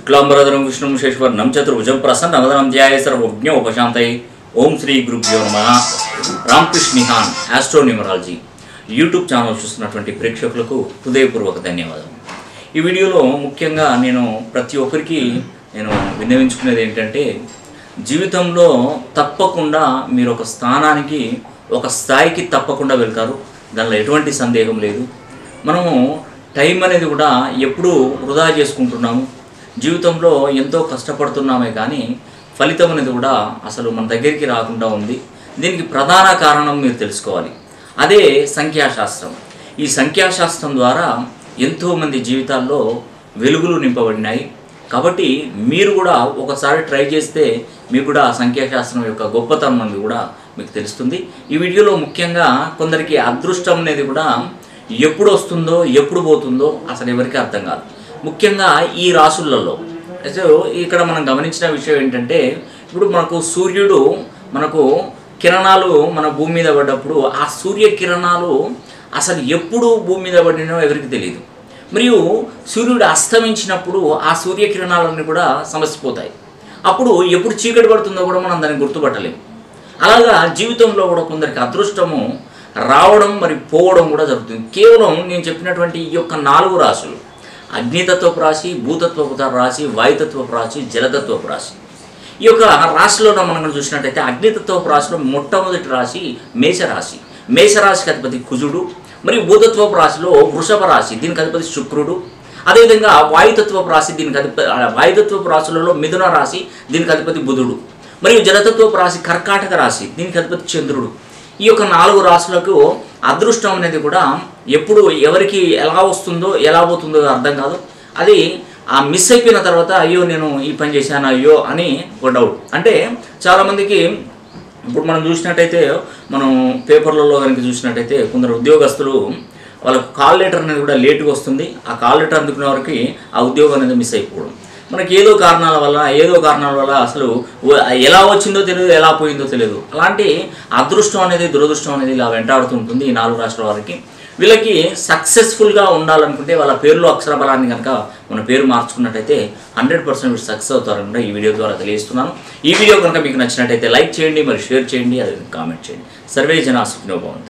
శుక్లాంబరధరం విష్ణుం శేశ్వరనం చతుర్భుజం ప్రసన్నవదనం ధ్యాయ సర్వజ్ఞ ఉపశాంతై ఓం శ్రీ గురుభ్యో నమ రామకృష్ణిహాన్ ఆస్ట్రోన్యూమరాలజీ యూట్యూబ్ ఛానల్ చూస్తున్నటువంటి ప్రేక్షకులకు హృదయపూర్వక ధన్యవాదాలు ఈ వీడియోలో ముఖ్యంగా నేను ప్రతి ఒక్కరికి నేను విన్నవించుకునేది ఏంటంటే జీవితంలో తప్పకుండా మీరు ఒక స్థానానికి ఒక స్థాయికి తప్పకుండా వెళ్తారు దానిలో ఎటువంటి సందేహం లేదు మనము టైం అనేది కూడా ఎప్పుడూ వృధా చేసుకుంటున్నాము జీవితంలో ఎంతో కష్టపడుతున్నామే కానీ ఫలితం అనేది కూడా అసలు మన దగ్గరికి రాకుండా ఉంది దీనికి ప్రధాన కారణం మీరు తెలుసుకోవాలి అదే సంఖ్యాశాస్త్రం ఈ సంఖ్యాశాస్త్రం ద్వారా ఎంతోమంది జీవితాల్లో వెలుగులు నింపబడినాయి కాబట్టి మీరు కూడా ఒకసారి ట్రై చేస్తే మీకు కూడా సంఖ్యాశాస్త్రం యొక్క గొప్పతనం అనేది కూడా మీకు తెలుస్తుంది ఈ వీడియోలో ముఖ్యంగా కొందరికి అదృష్టం అనేది కూడా ఎప్పుడు వస్తుందో ఎప్పుడు పోతుందో అసలు ఎవరికి అర్థం కాదు ముఖ్యంగా ఈ రాసులలో అయితే ఇక్కడ మనం గమనించిన విషయం ఏంటంటే ఇప్పుడు మనకు సూర్యుడు మనకు కిరణాలు మన భూమి మీద పడ్డప్పుడు ఆ సూర్య కిరణాలు అసలు ఎప్పుడు భూమి మీద పడినో ఎవరికి తెలియదు మరియు సూర్యుడు అస్తమించినప్పుడు ఆ సూర్యకిరణాలన్నీ కూడా సమసిపోతాయి అప్పుడు ఎప్పుడు చీకటి పడుతుందో కూడా మనం దాన్ని గుర్తుపట్టలేము అలాగా జీవితంలో కూడా కొందరికి అదృష్టము రావడం మరి పోవడం కూడా జరుగుతుంది కేవలం నేను చెప్పినటువంటి ఈ యొక్క నాలుగు రాశులు అగ్నితత్వపు రాశి భూతత్వపు రాశి వాయుతత్వపు రాశి జలతత్వపు రాశి ఈ యొక్క రాశిలో మనం కనుక చూసినట్టయితే అగ్నితత్వపు రాశిలో మొట్టమొదటి రాశి మేషరాశి మేషరాశికి అధిపతి కుజుడు మరియు భూతత్వపు రాశిలో వృషభ రాశి దీనికి అధిపతి శుక్రుడు అదేవిధంగా వాయుతత్వపు రాశి దీనికి అధిపతి వాయుతత్వపు రాశులలో మిథున రాశి దీనికి అధిపతి బుధుడు మరియు జలతత్వపు రాశి కర్కాటక రాశి దీనికి అధిపతి చంద్రుడు ఈ యొక్క నాలుగు రాశులకు అదృష్టం అనేది కూడా ఎప్పుడు ఎవరికి ఎలా వస్తుందో ఎలా పోతుందో అర్థం కాదు అది ఆ మిస్ అయిపోయిన తర్వాత అయ్యో నేను ఈ పని చేశాను అయ్యో అని ఒక డౌట్ అంటే చాలామందికి ఇప్పుడు మనం చూసినట్టయితే మనం పేపర్లలో కనుక చూసినట్టయితే కొందరు ఉద్యోగస్తులు వాళ్ళకు కాల్ లెటర్ అనేది కూడా లేటుగా వస్తుంది ఆ కాల్ లెటర్ అందుకునే వరకు ఆ ఉద్యోగం అనేది మిస్ అయిపోవడం మనకి ఏదో కారణాల వల్ల ఏదో కారణాల వల్ల అసలు వ- ఎలా వచ్చిందో తెలియదు ఎలా పోయిందో తెలియదు అలాంటి అదృష్టం అనేది దురదృష్టం అనేది ఇలా వెంటాడుతుంటుంది ఈ నాలుగు రాష్ట్రాల వారికి వీళ్ళకి సక్సెస్ఫుల్గా ఉండాలనుకుంటే వాళ్ళ పేరులో అక్షర బలాన్ని కనుక మన పేరు మార్చుకున్నట్టయితే హండ్రెడ్ పర్సెంట్ మీరు సక్సెస్ అవుతారని కూడా ఈ వీడియో ద్వారా తెలియజేస్తున్నాను ఈ వీడియో కనుక మీకు నచ్చినట్టయితే లైక్ చేయండి మరి షేర్ చేయండి అదే కామెంట్ చేయండి సర్వే జన సుఖినో బాగుంది